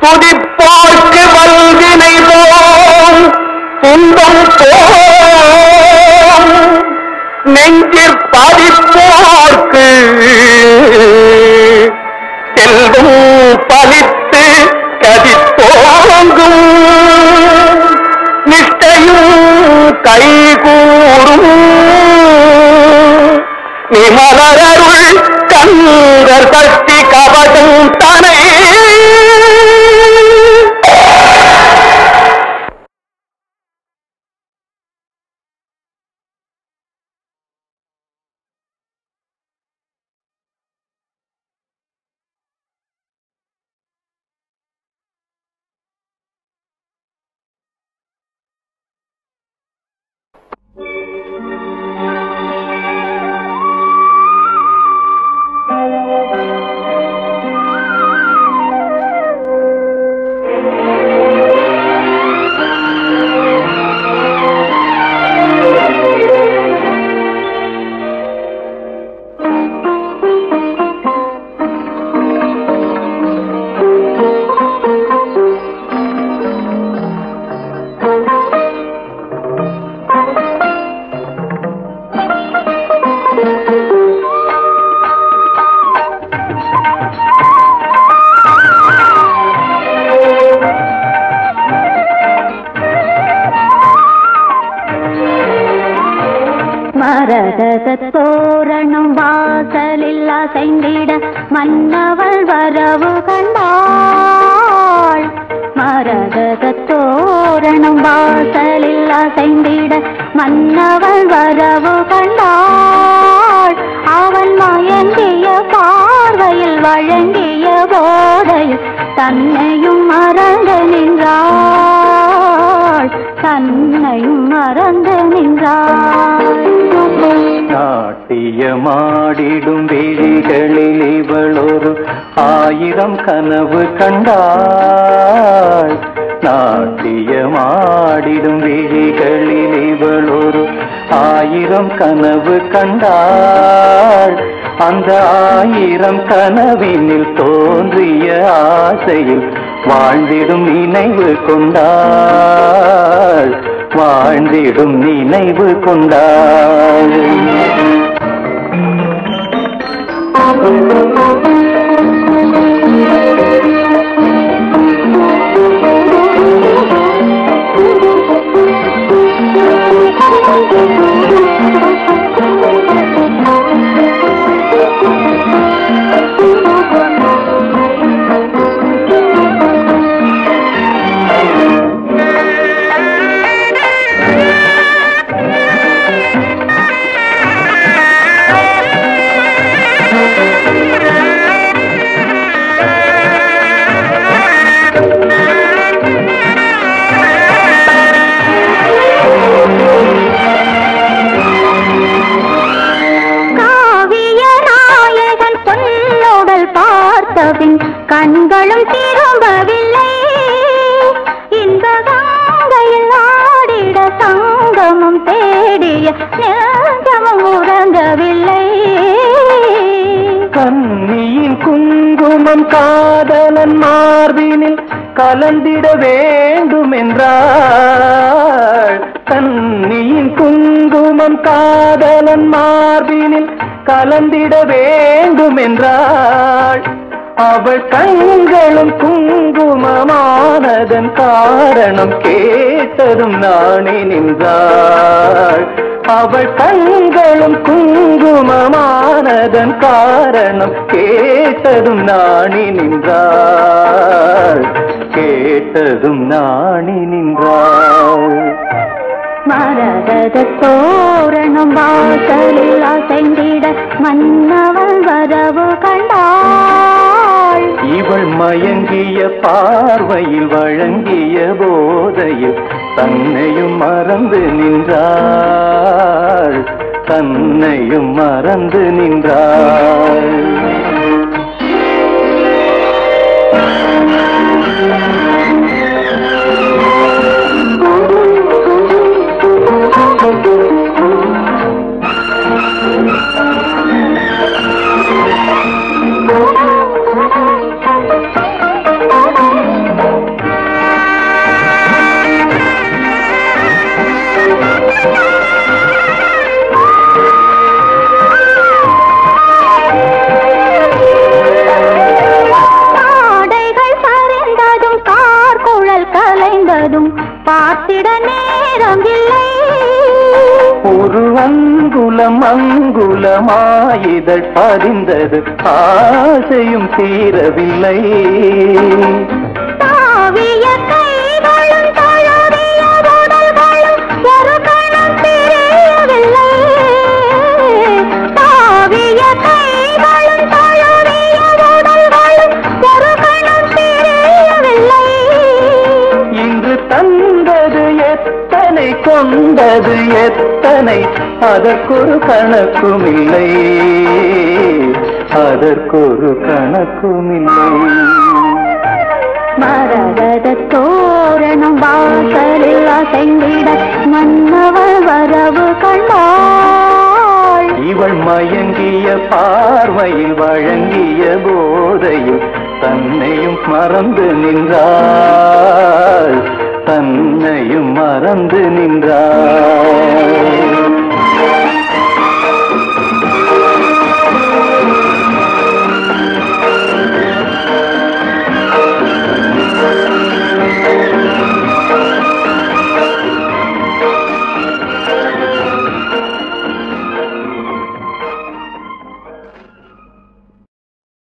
துதிப்போர்க்கு வல்வினை போம் துன்பம் போம் நெஞ்சிற் பதிப்போர்க்கு செல்வம் பலித்து கதித்தோங்கும் நிஷ்டையும் கைகூடும் நிமலருள் கந்தர் சக்தி கவசம் தனை மரகத தோரணம் வாசலில் அசைந்திட மன்னவள் வரவு கண்டாள் மரகத தோரணம் வாசலில் அசைந்திட மன்னவள் வரவு கண்டாள் அவன் மயங்கிய பார்வையில் வழங்கிய போதையில் தன்னையும் மறந்து நின்றாள் தன்னையும் மறந்து நின்றாள் நாட்டியமாடிடும் விழிகளில் இவளொரு ஆயிரம் கனவு கண்டாள் நாட்டியமாடிடும் விழிகளில் இவளொரு ஆயிரம் கனவு கண்டாள் அந்த ஆயிரம் கனவினில் தோன்றிய ஆசையில் வாழ்ந்திடும் நினைவு கொண்டாள் வாழ்ந்திடும் நினைவு கொண்டாள் காவிய நாயகன் பொன்னோடல் பார்த்தபின் கண்களும் திரும்பவில்லை இந்த கங்கையில் ஆடிட சங்கமம் தேடிய நெஞ்சமும் உறங்கவில்லை கன்னியின் குங்குமம் காதலன் மார்பினில் கலந்திட வேண்டும் என்றாள் கன்னியின் குங்குமம் காதலன் மார்பினில் கலந்திட வேண்டும் என்றாள் அவள் கண்களும் குங்குமமானதன் காரணம் கேட்டதும் நானே நின்றாள் அவள் கண்களும் குங்குமமானதன் காரணம் கேட்டதும் நாணி நின்றாள் கேட்டதும் நாணி நின்றாள் மரகத தோரணம் வாசலில் அசைந்திட மன்னவள் வரவு கண்டாள் இவள் மயங்கிய பார்வையில் வழங்கிய போதையில் தன்னையும் மறந்து நின்றாள் தன்னையும் மறந்து நின்றாள் பார்த்திட நேரம் இல்லை ஒரு அங்குலம் அங்குலமாயிதழ் பதிந்தது ஆசையும் தீரவில்லை தாவிய கைகளும் தழுவிய உடல்களும் ஒரு கணம் தெரியவில்லை தாவிய கைகளும் தழுவிய உடல்களும் ஒரு கணம் தெரியவில்லை இன்று தந்தது எத்தனை கொண்டது எத்தனை அதற்கொரு கணக்குமில்லை அதற்கொரு கணக்குமில்லை மரகத தோரணம் வாசலில் அசைந்திட மன்னவள் வரவு கண்டாள் இவள் மயங்கிய பார்வையில் வழங்கிய போதையில் தன்னையும் மறந்து நின்றாள் தன்னையும் மறந்து நின்றாள்